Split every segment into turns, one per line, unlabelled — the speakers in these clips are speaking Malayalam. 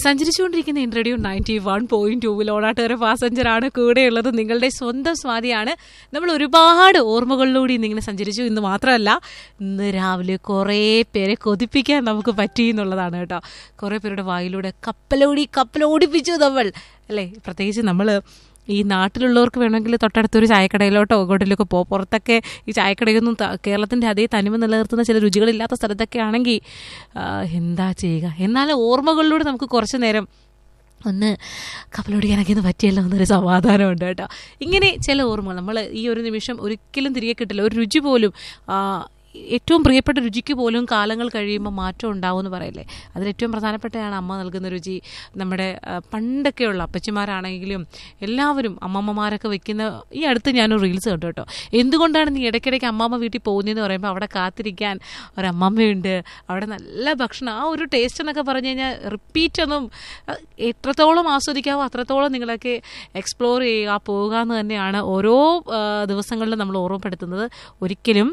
സഞ്ചരിച്ചുകൊണ്ടിരിക്കുന്ന ഇൻട്രഡ്യൂ നയൻറ്റി വൺ പോയിന്റ് ടൂവിൽ ഓണാട്ടുകര പാസഞ്ചർ ആണ് കൂടെയുള്ളത് നിങ്ങളുടെ സ്വന്തം സ്വാതിയാണ് നമ്മൾ ഒരുപാട് ഓർമ്മകളിലൂടെ ഇന്ന് ഇങ്ങനെ സഞ്ചരിച്ചു ഇന്ന് മാത്രമല്ല ഇന്ന് രാവിലെ കുറേ പേരെ കൊതിപ്പിക്കാൻ നമുക്ക് പറ്റി എന്നുള്ളതാണ് കേട്ടോ കുറേ പേരുടെ വായിലൂടെ കപ്പലോടി കപ്പലോടിപ്പിച്ചു നമ്മൾ അല്ലേ പ്രത്യേകിച്ച് നമ്മൾ ഈ നാട്ടിലുള്ളവർക്ക് വേണമെങ്കിൽ തൊട്ടടുത്തൊരു ചായക്കടയിലോട്ടോ എങ്ങോട്ടിലൊക്കെ പോ പുറത്തൊക്കെ ഈ ചായക്കടയൊന്നും ത- കേരളത്തിൻ്റെ അതേ തനിമ നിലനിർത്തുന്ന ചില രുചികളില്ലാത്ത സ്ഥലത്തൊക്കെ ആണെങ്കിൽ ആ, എന്താ ചെയ്യുക എന്നാൽ ഓർമ്മകളിലൂടെ നമുക്ക് കുറച്ച് നേരം ഒന്ന് കപ്പലോടിക്കാനൊക്കെ ഒന്ന് പറ്റിയല്ലോ എന്നൊരു സമാധാനമുണ്ട് കേട്ടോ ഇങ്ങനെ ചില ഓർമ്മകൾ നമ്മൾ ഈ ഒരു നിമിഷം ഒരിക്കലും തിരികെ കിട്ടില്ല ഒരു രുചി പോലും ആ, ഏറ്റവും പ്രിയപ്പെട്ട രുചിക്ക് പോലും കാലങ്ങൾ കഴിയുമ്പോൾ മാറ്റം ഉണ്ടാവും എന്ന് പറയില്ലേ അതിൽ ഏറ്റവും പ്രധാനപ്പെട്ടതാണ് അമ്മ നൽകുന്ന രുചി നമ്മുടെ ആ, പണ്ടൊക്കെയുള്ള അപ്പച്ചിമാരാണെങ്കിലും എല്ലാവരും അമ്മമ്മമാരൊക്കെ വെക്കുന്ന ഈ അടുത്ത് ഞാനൊരു റീൽസ് കണ്ടു കേട്ടോ എന്തുകൊണ്ടാണ് നീ ഇടയ്ക്കിടയ്ക്ക് അമ്മമ്മ വീട്ടിൽ പോകുന്നതെന്ന് പറയുമ്പോൾ അവിടെ കാത്തിരിക്കാൻ ഒരമ്മമ്മയുണ്ട് അവിടെ നല്ല ഭക്ഷണം ആ ഒരു ടേസ്റ്റ് എന്നൊക്കെ പറഞ്ഞു കഴിഞ്ഞാൽ റിപ്പീറ്റ് ഒന്നും അഹ് എത്രത്തോളം ആസ്വദിക്കാവോ അത്രത്തോളം നിങ്ങളൊക്കെ എക്സ്പ്ലോർ ചെയ്യുക പോവുക എന്ന് തന്നെയാണ് ഓരോ ആ, ദിവസങ്ങളിലും നമ്മൾ ഓർമ്മപ്പെടുത്തുന്നത് ഒരിക്കലും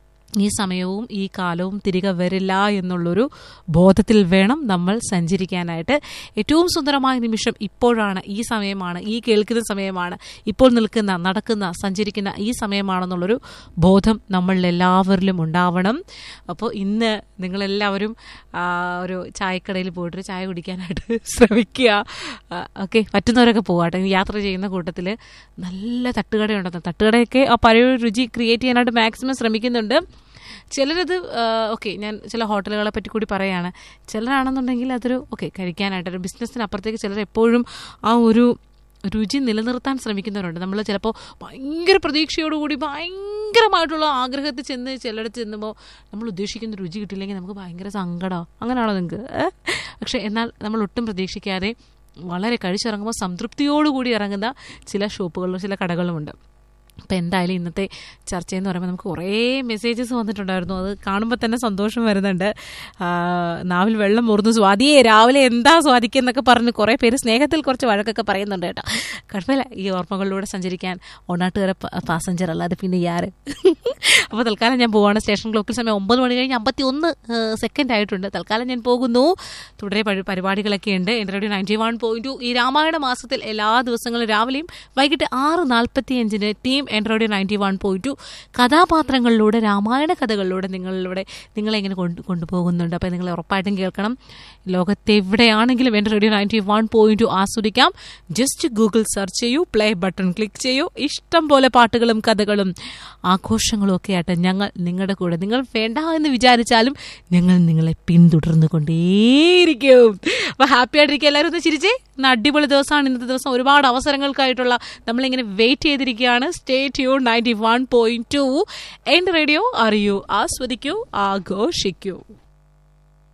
ഈ സമയവും ഈ കാലവും തിരികെ വരില്ല എന്നുള്ളൊരു ബോധത്തിൽ വേണം നമ്മൾ സഞ്ചരിക്കാനായിട്ട് ഏറ്റവും സുന്ദരമായ നിമിഷം ഇപ്പോഴാണ് ഈ സമയമാണ് ഈ കേൾക്കുന്ന സമയമാണ് ഇപ്പോൾ നിൽക്കുന്ന നടക്കുന്ന സഞ്ചരിക്കുന്ന ഈ സമയമാണെന്നുള്ളൊരു ബോധം നമ്മളിൽ എല്ലാവരിലും ഉണ്ടാവണം അപ്പോൾ ഇന്ന് നിങ്ങളെല്ലാവരും ആ, ഒരു ചായക്കടയിൽ പോയിട്ടൊരു ചായ കുടിക്കാനായിട്ട് ശ്രമിക്കുക ഓക്കെ പറ്റുന്നവരൊക്കെ പോകാട്ടെ യാത്ര ചെയ്യുന്ന കൂട്ടത്തിൽ നല്ല തട്ടുകടയുണ്ടെന്ന് തട്ടുകടയൊക്കെ ആ പഴയ ഒരു രുചി ക്രിയേറ്റ് ചെയ്യാനായിട്ട് മാക്സിമം ശ്രമിക്കുന്നുണ്ട് ചിലരത് ഓക്കെ ഞാൻ ചില ഹോട്ടലുകളെ പറ്റി കൂടി പറയാണ് ചിലരാണെന്നുണ്ടെങ്കിൽ അതൊരു ഓക്കെ കഴിക്കാനായിട്ട് ഒരു ബിസിനസ്സിനപ്പുറത്തേക്ക് ചിലർ എപ്പോഴും ആ ഒരു രുചി നിലനിർത്താൻ ശ്രമിക്കുന്നവരുണ്ട് നമ്മൾ ചിലപ്പോൾ ഭയങ്കര പ്രതീക്ഷയോടുകൂടി ഭയങ്കരമായിട്ടുള്ള ആഗ്രഹത്തിൽ ചെന്ന് ചിലയിടത്ത് ചെന്നുമ്പോൾ നമ്മൾ ഉദ്ദേശിക്കുന്ന രുചി കിട്ടില്ലെങ്കിൽ നമുക്ക് ഭയങ്കര സങ്കടമാണ് അങ്ങനെയാണോ നിങ്ങൾക്ക് ഏ? പക്ഷേ എന്നാൽ നമ്മൾ ഒട്ടും പ്രതീക്ഷിക്കാതെ വളരെ കഴിച്ചിറങ്ങുമ്പോൾ സംതൃപ്തിയോടുകൂടി ഇറങ്ങുന്ന ചില ഷോപ്പുകളിലും ചില കടകളുമുണ്ട് അപ്പോൾ എന്തായാലും ഇന്നത്തെ ചർച്ചയെന്ന് പറയുമ്പോൾ നമുക്ക് കുറേ മെസ്സേജസ് വന്നിട്ടുണ്ടായിരുന്നു അത് കാണുമ്പോൾ തന്നെ സന്തോഷം വരുന്നുണ്ട് ആ, നാവിൽ വെള്ളം മുറിഞ്ഞു സ്വാതിയെ രാവിലെ എന്താ സ്വാദിക്കുന്നൊക്കെ പറഞ്ഞ് കുറേ പേര് സ്നേഹത്തിൽ കുറച്ച് വഴക്കൊക്കെ പറയുന്നുണ്ട് കേട്ടോ കുഴപ്പമില്ല ഈ ഓർമ്മകളിലൂടെ സഞ്ചരിക്കാൻ ഒന്നാട്ടുകാര പാസഞ്ചർ അല്ലാതെ പിന്നെ യാറ് അപ്പോൾ തൽക്കാലം ഞാൻ പോവാണ് സ്റ്റേഷൻ ക്ലോക്കിൽ സമയം ഒമ്പത് മണി കഴിഞ്ഞ് അമ്പത്തി ഒന്ന് സെക്കൻഡ് ആയിട്ടുണ്ട് തൽക്കാലം ഞാൻ പോകുന്നു തുടരെ പരി- പരിപാടികളൊക്കെ ഉണ്ട് എൻ്റെ റേഡിയോ നയൻറ്റി വൺ പോയിന്റ് ഈ രാമായണ മാസത്തിൽ എല്ലാ ദിവസങ്ങളും രാവിലെയും വൈകിട്ട് ആറ് നാൽപ്പത്തി അഞ്ചിന് ടീം എൻ്റെ റേഡിയോ നയൻറ്റി വൺ പോയിന്റ് കഥാപാത്രങ്ങളിലൂടെ രാമായണ കഥകളിലൂടെ നിങ്ങളിലൂടെ നിങ്ങളെ ഇങ്ങനെ കൊണ്ട് കൊണ്ടുപോകുന്നുണ്ട് അപ്പോൾ നിങ്ങൾ ഉറപ്പായിട്ടും കേൾക്കണം ലോകത്തെവിടെയാണെങ്കിലും എൻ്റെ റേഡിയോ നയൻറ്റി വൺ പോയിന്റ് ആസ്വദിക്കാം ജസ്റ്റ് ഗൂഗിൾ സെർച്ച് ചെയ്യൂ പ്ലേ ബട്ടൺ ക്ലിക്ക് ചെയ്യൂ ഇഷ്ടം പോലെ പാട്ടുകളും കഥകളും ആഘോഷങ്ങളും ഒക്കെ ആയിട്ട് ഞങ്ങൾ നിങ്ങളുടെ കൂടെ നിങ്ങൾ വേണ്ട എന്ന് വിചാരിച്ചാലും ഞങ്ങൾ നിങ്ങളെ പിന്തുടർന്നു കൊണ്ടേയിരിക്കും അപ്പോൾ ഹാപ്പി ആയിട്ടിരിക്കുക എല്ലാവരും ഒന്ന് ചിരിച്ചേ ഇന്ന് അടിപൊളി ദിവസമാണ് ഇന്നത്തെ ദിവസം ഒരുപാട് അവസരങ്ങൾക്കായിട്ടുള്ള നമ്മളിങ്ങനെ വെയിറ്റ് ചെയ്തിരിക്കുകയാണ് stay tune ninety one point two എൻ്റെ റേഡിയോ അറിയൂ ആസ്വദിക്കൂ ആഘോഷിക്കൂ